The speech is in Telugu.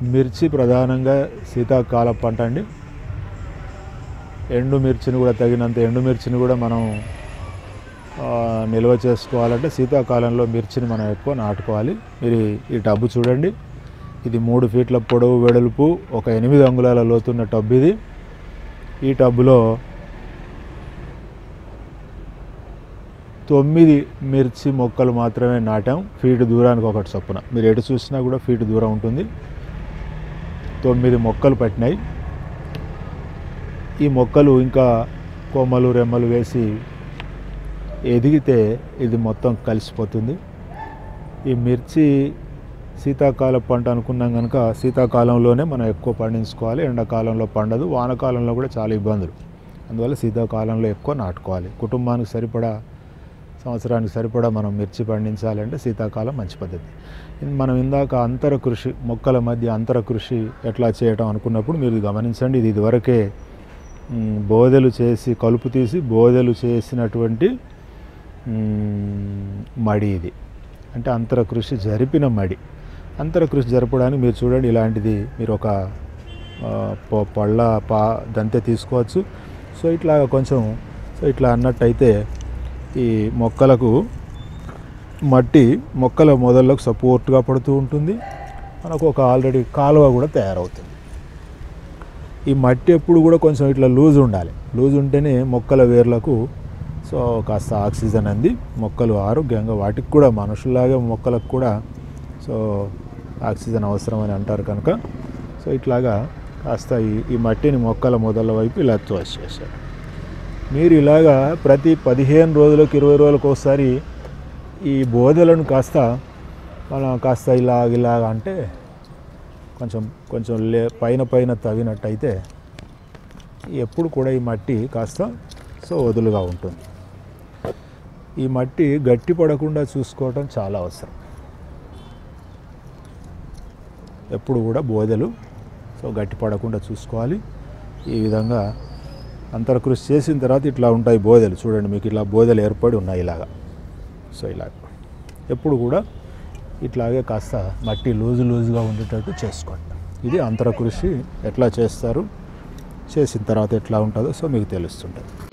మిర్చి ప్రధానంగా శీతాకాల పంట అండి ఎండు మిర్చిని కూడా తగినంత ఎండు మిర్చిని కూడా మనం ఆ, నిల్వ చేసుకోవాలంటే శీతాకాలంలో మిర్చిని మనం ఎక్కువ నాటుకోవాలి మీరు ఈ టబ్బు చూడండి ఇది మూడు ఫీట్ల పొడవు వెడల్పు ఒక ఎనిమిది అంగుళాల లోతున్న టబ్బు ఇది ఈ టబ్బులో తొమ్మిది మిర్చి మొక్కలు మాత్రమే నాటాం ఫీట్ దూరానికి ఒకటి చొప్పున మీరు ఎటు చూసినా కూడా ఫీట్ దూరం ఉంటుంది తొమ్మిది మొక్కలు పట్టినాయి ఈ మొక్కలు ఇంకా కొమ్మలు రెమ్మలు వేసి ఎదిగితే ఇది మొత్తం కలిసిపోతుంది ఈ మిర్చి శీతాకాల పంట అనుకున్నాం కనుక శీతాకాలంలోనే మనం ఎక్కువ పండించుకోవాలి ఎండాకాలంలో పండదు వానకాలంలో కూడా చాలా ఇబ్బందులు అందువల్ల శీతాకాలంలో ఎక్కువ నాటుకోవాలి కుటుంబానికి సరిపడా సంవత్సరానికి సరిపడా మనం మిర్చి పండించాలంటే శీతాకాలం మంచి పద్ధతి ఇన్- మనం ఇందాక అంతర కృషి మొక్కల మధ్య అంతర కృషి ఎట్లా చేయటం అనుకున్నప్పుడు మీరు గమనించండి ఇది ఇదివరకే మ్, బోదెలు చేసి కలుపు తీసి బోదెలు చేసినటువంటి మ్, మడి ఇది అంటే అంతర కృషి జరిపిన మడి అంతర కృషి జరపడానికి మీరు చూడండి ఇలాంటిది మీరు ఒక ఆ, ప- పళ్ళ పా దంతే తీసుకోవచ్చు సో ఇట్లా కొంచెం సో ఇట్లా అన్నట్టయితే ఈ మొక్కలకు మట్టి మొక్కల మొదళ్ళకు సపోర్ట్గా పడుతూ ఉంటుంది మనకు ఒక ఆల్రెడీ కాలువ కూడా తయారవుతుంది ఈ మట్టి ఎప్పుడు కూడా కొంచెం ఇట్లా లూజ్ ఉండాలి లూజ్ ఉంటేనే మొక్కల వేర్లకు సో కాస్త ఆక్సిజన్ అంది మొక్కలు ఆరోగ్యంగా వాటికి కూడా మనుషుల్లాగే మొక్కలకు కూడా సో ఆక్సిజన్ అవసరం అని అంటారు కనుక సో ఇట్లాగా కాస్త ఈ ఈ మట్టిని మొక్కల మొదల వైపు ఇలా తోసేసారు మీరు ఇలాగా ప్రతి పదిహేను రోజులకు ఇరవై రోజులకు ఒకసారి ఈ బోధలను కాస్త మనం కాస్త ఇలాగ ఇలాగ అంటే కొంచెం కొంచెం లే పైన పైన తవ్వినట్టయితే ఎప్పుడు కూడా ఈ మట్టి కాస్త సో వదులుగా ఉంటుంది ఈ మట్టి గట్టి పడకుండా చూసుకోవటం చాలా అవసరం ఎప్పుడు కూడా బోదెలు సో గట్టి పడకుండా చూసుకోవాలి ఈ విధంగా అంతరకృషి చేసిన తర్వాత ఇట్లా ఉంటాయి బోదెలు చూడండి మీకు ఇట్లా బోదెలు ఏర్పడి ఉన్నాయి ఇలాగా సో ఇలాగ ఎప్పుడు కూడా ఇట్లాగే కాస్త మట్టి లూజు లూజుగా ఉండేటట్టు చేసుకోండి ఇది అంతర కృషి ఎట్లా చేస్తారు చేసిన తర్వాత ఎట్లా ఉంటుందో సో మీకు తెలుస్తుంటుంది